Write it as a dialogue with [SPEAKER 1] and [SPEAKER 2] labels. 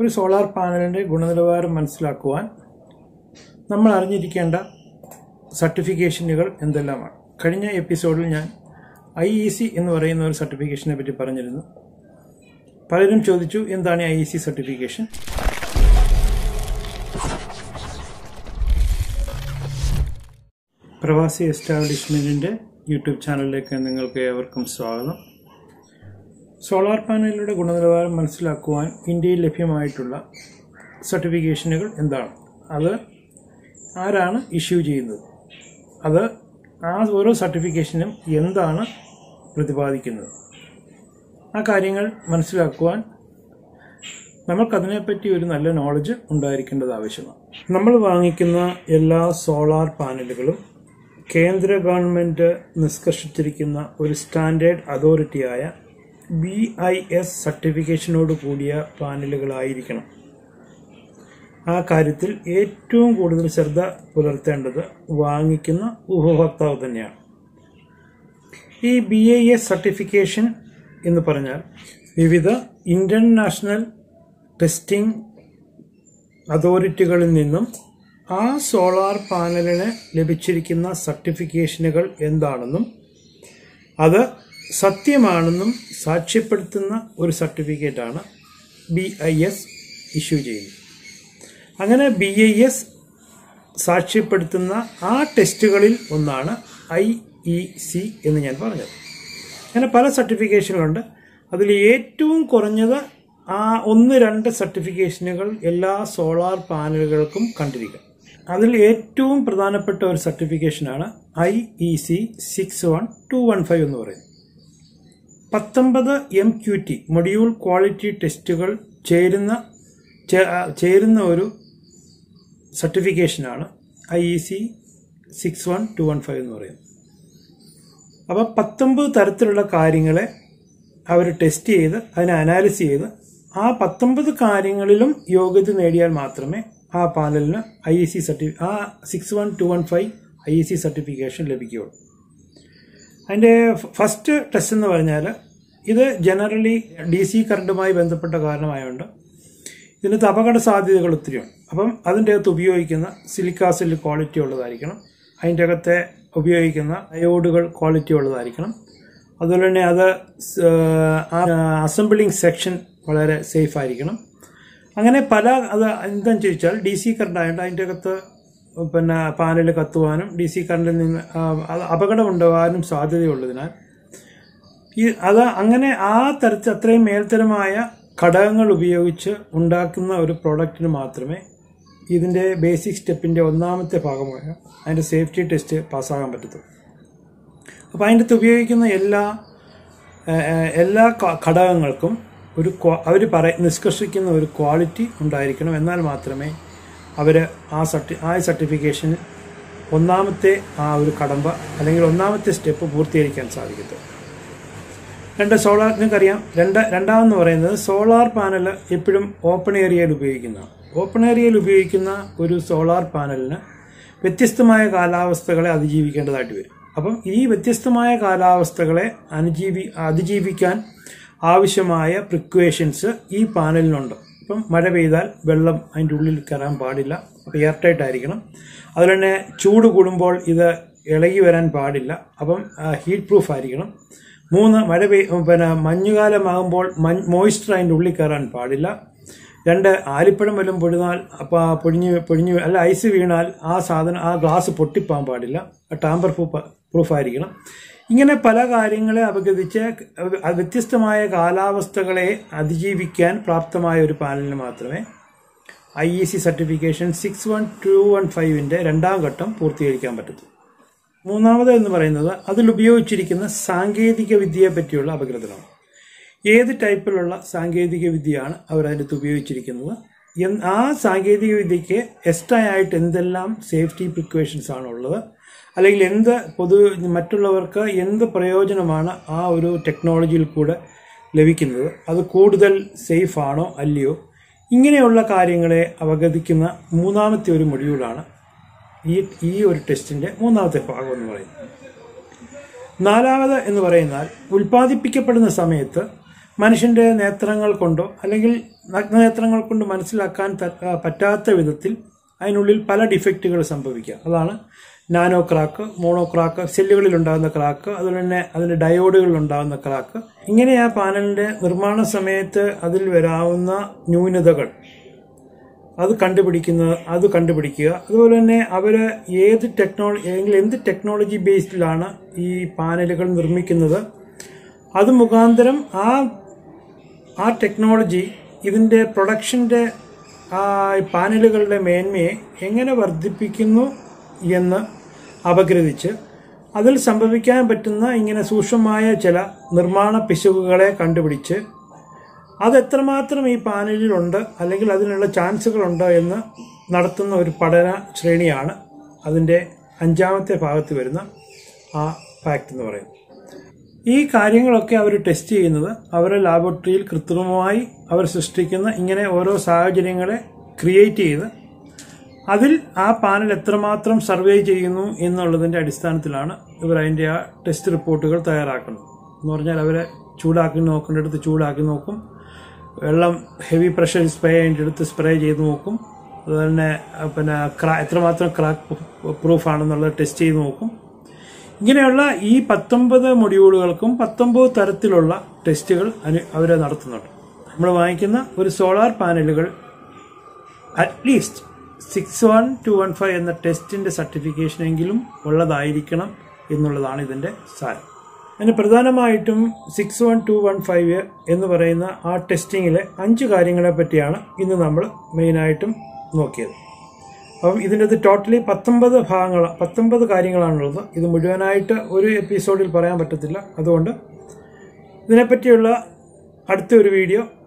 [SPEAKER 1] ഒരു സോളാർ പാനലിൻ്റെ ഗുണനിലവാരം മനസ്സിലാക്കുവാൻ നമ്മൾ അറിഞ്ഞിരിക്കേണ്ട സർട്ടിഫിക്കേഷനുകൾ എന്തെല്ലാമാണ് കഴിഞ്ഞ എപ്പിസോഡിൽ ഞാൻ ഐ ഇ സി എന്ന് പറയുന്ന ഒരു സർട്ടിഫിക്കേഷനെ പറ്റി പറഞ്ഞിരുന്നു പലരും ചോദിച്ചു എന്താണ് ഐ ഇ സി സർട്ടിഫിക്കേഷൻ പ്രവാസി എസ്റ്റാബ്ലിഷ്മെൻറ്റിൻ്റെ യൂട്യൂബ് ചാനലിലേക്ക് നിങ്ങൾക്ക് ഏവർക്കും സ്വാഗതം സോളാർ പാനലുകളുടെ ഗുണനിലവാരം മനസ്സിലാക്കുവാൻ ഇന്ത്യയിൽ ലഭ്യമായിട്ടുള്ള സർട്ടിഫിക്കേഷനുകൾ എന്താണ് അത് ആരാണ് ഇഷ്യൂ ചെയ്യുന്നത് അത് ആ ഓരോ സർട്ടിഫിക്കേഷനും എന്താണ് പ്രതിപാദിക്കുന്നത് ആ കാര്യങ്ങൾ മനസ്സിലാക്കുവാൻ നമുക്കതിനെപ്പറ്റി ഒരു നല്ല നോളജ് ഉണ്ടായിരിക്കേണ്ടത് ആവശ്യമാണ് നമ്മൾ വാങ്ങിക്കുന്ന എല്ലാ സോളാർ പാനലുകളും കേന്ദ്ര ഗവൺമെൻറ് നിഷ്കർഷിച്ചിരിക്കുന്ന ഒരു സ്റ്റാൻഡേർഡ് അതോറിറ്റിയായ ബി ഐ എസ് സർട്ടിഫിക്കേഷനോട് കൂടിയ പാനലുകളായിരിക്കണം ആ കാര്യത്തിൽ ഏറ്റവും കൂടുതൽ ശ്രദ്ധ പുലർത്തേണ്ടത് വാങ്ങിക്കുന്ന ഉപഭോക്താവ് തന്നെയാണ് ഈ ബി ഐ എസ് സർട്ടിഫിക്കേഷൻ എന്ന് പറഞ്ഞാൽ വിവിധ ഇന്റർനാഷണൽ ടെസ്റ്റിംഗ് അതോറിറ്റികളിൽ നിന്നും ആ സോളാർ പാനലിന് ലഭിച്ചിരിക്കുന്ന സർട്ടിഫിക്കേഷനുകൾ എന്താണെന്നും അത് സത്യമാണെന്നും സാക്ഷ്യപ്പെടുത്തുന്ന ഒരു സർട്ടിഫിക്കറ്റാണ് ബി ഐ എസ് ഇഷ്യൂ ചെയ്യുന്നത് അങ്ങനെ ബി ഐ എസ് സാക്ഷ്യപ്പെടുത്തുന്ന ആ ടെസ്റ്റുകളിൽ ഒന്നാണ് ഐ ഇ സി എന്ന് ഞാൻ പറഞ്ഞത് അങ്ങനെ പല സർട്ടിഫിക്കേഷനുകളുണ്ട് അതിൽ ഏറ്റവും കുറഞ്ഞത് ആ ഒന്ന് രണ്ട് സർട്ടിഫിക്കേഷനുകൾ എല്ലാ സോളാർ പാനലുകൾക്കും കണ്ടിരിക്കും അതിൽ ഏറ്റവും പ്രധാനപ്പെട്ട ഒരു സർട്ടിഫിക്കേഷനാണ് I E C six one two one five എന്ന് പറയുന്നത് പത്തൊമ്പത് M Q T module quality ടെസ്റ്റുകൾ ചേരുന്ന ചേരുന്ന ഒരു സർട്ടിഫിക്കേഷനാണ് I E C six one two one five എന്ന് പറയുന്നത് അപ്പോൾ പത്തൊമ്പത് തരത്തിലുള്ള കാര്യങ്ങളെ അവർ ടെസ്റ്റ് ചെയ്ത് അതിനെ അനാലിസ് ചെയ്ത് ആ പത്തൊമ്പത് കാര്യങ്ങളിലും യോഗ്യത നേടിയാൽ മാത്രമേ ആ പാനലിന് ഐ ഇ സി സർട്ടി ആ six one two one five I E C certification ലഭിക്കുകയുള്ളൂ അതിൻ്റെ ഫസ്റ്റ് ടെസ്റ്റ് എന്ന് പറഞ്ഞാൽ ഇത് ജനറലി ഡി സി കറണ്ടുമായി ബന്ധപ്പെട്ട കാരണമായതുകൊണ്ട് ഇതിനകത്ത് അപകട സാധ്യതകൾ ഒത്തിരിയുണ്ട് അപ്പം അതിൻ്റെ അകത്ത് ഉപയോഗിക്കുന്ന സിലിക്കാസിൽ ക്വാളിറ്റി ഉള്ളതായിരിക്കണം അതിൻ്റെ അകത്തെ ഉപയോഗിക്കുന്ന അയോഡുകൾ ക്വാളിറ്റി ഉള്ളതായിരിക്കണം അതുപോലെ തന്നെ അത് അസംബിളിംഗ് സെക്ഷൻ വളരെ സേഫ് ആയിരിക്കണം അങ്ങനെ പല അത് എന്താണെന്ന് ചോദിച്ചാൽ ഡി സി കറണ്ട് ആയതുകൊണ്ട് അതിൻ്റെ അകത്ത് പിന്നെ പാനൽ കത്തുവാനും ഡി സി കറണ്ടിൽ നിന്ന് അപകടം ഉണ്ടാകാനും സാധ്യതയുള്ളതിനാൽ ഈ അത് അങ്ങനെ ആ തരത്തിൽ അത്രയും മേൽത്തരമായ ഘടകങ്ങൾ ഉപയോഗിച്ച് ഉണ്ടാക്കുന്ന ഒരു പ്രോഡക്റ്റിന് മാത്രമേ ഇതിൻ്റെ ബേസിക് സ്റ്റെപ്പിൻ്റെ ഒന്നാമത്തെ ഭാഗമായ അതിൻ്റെ സേഫ്റ്റി ടെസ്റ്റ് പാസ്സാകാൻ പറ്റത്തുള്ളൂ അപ്പോൾ അതിൻ്റെ അകത്ത് ഉപയോഗിക്കുന്ന എല്ലാ എല്ലാ ഘടകങ്ങൾക്കും ഒരു അവർ പറ നിഷ്കർഷിക്കുന്ന ഒരു ക്വാളിറ്റി ഉണ്ടായിരിക്കണം എന്നാൽ മാത്രമേ അവർ ആ സർട്ടി ആ സർട്ടിഫിക്കേഷൻ ഒന്നാമത്തെ ആ ഒരു കടമ്പ അല്ലെങ്കിൽ ഒന്നാമത്തെ സ്റ്റെപ്പ് പൂർത്തീകരിക്കാൻ സാധിക്കത്തുള്ളൂ രണ്ട് സോളാർ നിങ്ങൾക്കറിയാം രണ്ട് രണ്ടാമെന്ന് പറയുന്നത് സോളാർ പാനൽ എപ്പോഴും ഓപ്പൺ ഏരിയയിൽ ഉപയോഗിക്കുന്നതാണ് ഓപ്പൺ ഏരിയയിൽ ഉപയോഗിക്കുന്ന ഒരു സോളാർ പാനലിന് വ്യത്യസ്തമായ കാലാവസ്ഥകളെ അതിജീവിക്കേണ്ടതായിട്ട് വരും അപ്പം ഈ വ്യത്യസ്തമായ കാലാവസ്ഥകളെ അനുജീവി അതിജീവിക്കാൻ ആവശ്യമായ പ്രിക്വേഷൻസ് ഈ പാനലിനുണ്ട് ഇപ്പം മഴ പെയ്താൽ വെള്ളം അതിൻ്റെ ഉള്ളിൽ കയറാൻ പാടില്ല അപ്പോൾ എയർ ടൈറ്റ് ആയിരിക്കണം അതുപോലെ തന്നെ ചൂട് കൂടുമ്പോൾ ഇത് ഇളകി വരാൻ പാടില്ല അപ്പം ഹീറ്റ് പ്രൂഫ് ആയിരിക്കണം മൂന്ന് മഴ പെയ് പിന്നെ മഞ്ഞുകാലമാകുമ്പോൾ മഞ്ഞ് മോയ്സ്ചർ അതിൻ്റെ ഉള്ളിൽ കയറാൻ പാടില്ല രണ്ട് ആലിപ്പഴം വല്ലതും പൊഴുന്നാൽ അപ്പോൾ പൊഴിഞ്ഞ് പൊഴിഞ്ഞ് അല്ല ഐസ് വീണാൽ ആ സാധനം ആ ഗ്ലാസ് പൊട്ടിപ്പോകാൻ പാടില്ല ടാമ്പർ പ്രൂഫ് പ്രൂഫായിരിക്കണം ഇങ്ങനെ പല കാര്യങ്ങളെ അപഗതിച്ച് വ്യത്യസ്തമായ കാലാവസ്ഥകളെ അതിജീവിക്കാൻ പ്രാപ്തമായ ഒരു പാനലിന് മാത്രമേ I E C certification six one two one ഫൈവിൻ്റെ രണ്ടാം ഘട്ടം പൂർത്തീകരിക്കാൻ പറ്റത്തുള്ളൂ മൂന്നാമത് എന്ന് പറയുന്നത് അതിൽ ഉപയോഗിച്ചിരിക്കുന്ന സാങ്കേതിക വിദ്യയെ പറ്റിയുള്ള അപഗ്രഥനമാണ് ഏത് ടൈപ്പിലുള്ള സാങ്കേതിക വിദ്യയാണ് അവർ അതിനകത്ത് ഉപയോഗിച്ചിരിക്കുന്നത് ആ സാങ്കേതിക വിദ്യയ്ക്ക് എക്സ്ട്രാ ആയിട്ട് എന്തെല്ലാം സേഫ്റ്റി പ്രിക്വേഷൻസ് ആണ് ഉള്ളത് അല്ലെങ്കിൽ എന്ത് പൊതു മറ്റുള്ളവർക്ക് എന്ത് പ്രയോജനമാണ് ആ ഒരു ടെക്നോളജിയിൽ കൂടെ ലഭിക്കുന്നത് അത് കൂടുതൽ സേഫ് ആണോ അല്ലയോ ഇങ്ങനെയുള്ള കാര്യങ്ങളെ അവഗതിക്കുന്ന മൂന്നാമത്തെ ഒരു മൊഡ്യൂളാണ് ഈ ഈ ഒരു ടെസ്റ്റിന്റെ മൂന്നാമത്തെ ഭാഗം എന്ന് പറയുന്നത് നാലാമത് എന്ന് പറയുന്നാൽ ഉൽപ്പാദിപ്പിക്കപ്പെടുന്ന സമയത്ത് മനുഷ്യന്റെ നേത്രങ്ങൾ കൊണ്ടോ അല്ലെങ്കിൽ നഗ്നനേത്രങ്ങൾ കൊണ്ട് മനസ്സിലാക്കാൻ ത- ആ, പറ്റാത്ത വിധത്തിൽ അതിനുള്ളിൽ പല ഡിഫക്റ്റുകൾ സംഭവിക്കുക അതാണ് നാനോ ക്രാക്ക് മോണോ ക്രാക്ക് സെല്ലുകളിൽ ഉണ്ടാകുന്ന ക്രാക്ക് അതുപോലെ തന്നെ അതിന്റെ ഡയോഡുകളിൽ ഉണ്ടാകുന്ന ക്രാക്ക് ഇങ്ങനെ ആ പാനലിന്റെ നിർമ്മാണ സമയത്ത് അതിൽ വരാവുന്ന ന്യൂനതകൾ അത് കണ്ടുപിടിക്കുന്ന അത് കണ്ടുപിടിക്കുക അതുപോലെ തന്നെ അവര് ഏത് ടെക്നോളജി അല്ലെങ്കിൽ എന്ത് ടെക്നോളജി ബേസ്ഡിലാണ് ഈ പാനലുകൾ നിർമ്മിക്കുന്നത് അത് മുഖാന്തരം ആ ആ ടെക്നോളജി ഇതിന്റെ പ്രൊഡക്ഷന്റെ ആ പാനലുകളുടെ മേന്മയെ എങ്ങനെ വർദ്ധിപ്പിക്കുന്നു എന്ന് അപഗ്രഥിച്ച് അതിൽ സംഭവിക്കാൻ പറ്റുന്ന ഇങ്ങനെ സൂക്ഷ്മമായ ചില നിർമ്മാണ പിശകുകളെ കണ്ടുപിടിച്ച് അത് എത്രമാത്രം ഈ പാനലിലുണ്ട് അല്ലെങ്കിൽ അതിനുള്ള ചാൻസുകളുണ്ട് എന്ന് നടത്തുന്ന ഒരു പഠന ശ്രേണിയാണ് അതിൻ്റെ അഞ്ചാമത്തെ ഭാഗത്ത് വരുന്ന ആ ഫാക്ട് എന്ന് പറയുന്നത് ഈ കാര്യങ്ങളൊക്കെ അവർ ടെസ്റ്റ് ചെയ്യുന്നത് അവരുടെ ലാബോറട്ടറിയിൽ കൃത്രിമമായി അവർ സൃഷ്ടിക്കുന്ന ഇങ്ങനെ ഓരോ സാഹചര്യങ്ങളെ ക്രിയേറ്റ് ചെയ്ത് അതിൽ ആ പാനൽ എത്രമാത്രം സർവേ ചെയ്യുന്നു എന്നുള്ളതിന്റെ അടിസ്ഥാനത്തിലാണ് ഇവർ അതിന്റെ ആ ടെസ്റ്റ് റിപ്പോർട്ടുകൾ തയ്യാറാക്കുന്നത് എന്ന് പറഞ്ഞാൽ അവരെ ചൂടാക്കി നോക്കേണ്ടടുത്ത് ചൂടാക്കി നോക്കും വെള്ളം ഹെവി പ്രഷർ സ്പ്രേ ചെയ്യേണ്ടടുത്ത് സ്പ്രേ ചെയ്ത് നോക്കും അതുപോലെ തന്നെ ആ, പിന്നെ ക്രാ എത്രമാത്രം ക്രാക്ക് പ്രൂഫ് ആണെന്നുള്ളത് ടെസ്റ്റ് ചെയ്ത് നോക്കും ഇങ്ങനെയുള്ള ഈ പത്തൊമ്പത് മൊഡ്യൂളുകൾക്കും പത്തൊമ്പത് തരത്തിലുള്ള ടെസ്റ്റുകൾ അവർ നടത്തുന്നുണ്ട് നമ്മൾ വാങ്ങിക്കുന്ന ഒരു സോളാർ പാനലുകൾ at least six one two one five എന്ന ടെസ്റ്റിന്റെ സർട്ടിഫിക്കേഷനെങ്കിലും ഉള്ളതായിരിക്കണം എന്നുള്ളതാണ് ഇതിന്റെ സാരം അതിന് പ്രധാനമായിട്ടും six one two one five എന്ന് പറയുന്ന ആ ടെസ്റ്റിങ്ങിലെ അഞ്ച് കാര്യങ്ങളെ പറ്റിയാണ് ഇന്ന് നമ്മൾ മെയിനായിട്ടും നോക്കിയത് അപ്പം ഇതിൻ്റെ അത് ടോട്ടലി പത്തൊമ്പത് ഭാഗങ്ങൾ പത്തൊമ്പത് കാര്യങ്ങളാണുള്ളത് ഇത് മുഴുവനായിട്ട് ഒരു എപ്പിസോഡിൽ പറയാൻ പറ്റത്തില്ല അതുകൊണ്ട് ഇതിനെപ്പറ്റിയുള്ള അടുത്ത ഒരു വീഡിയോ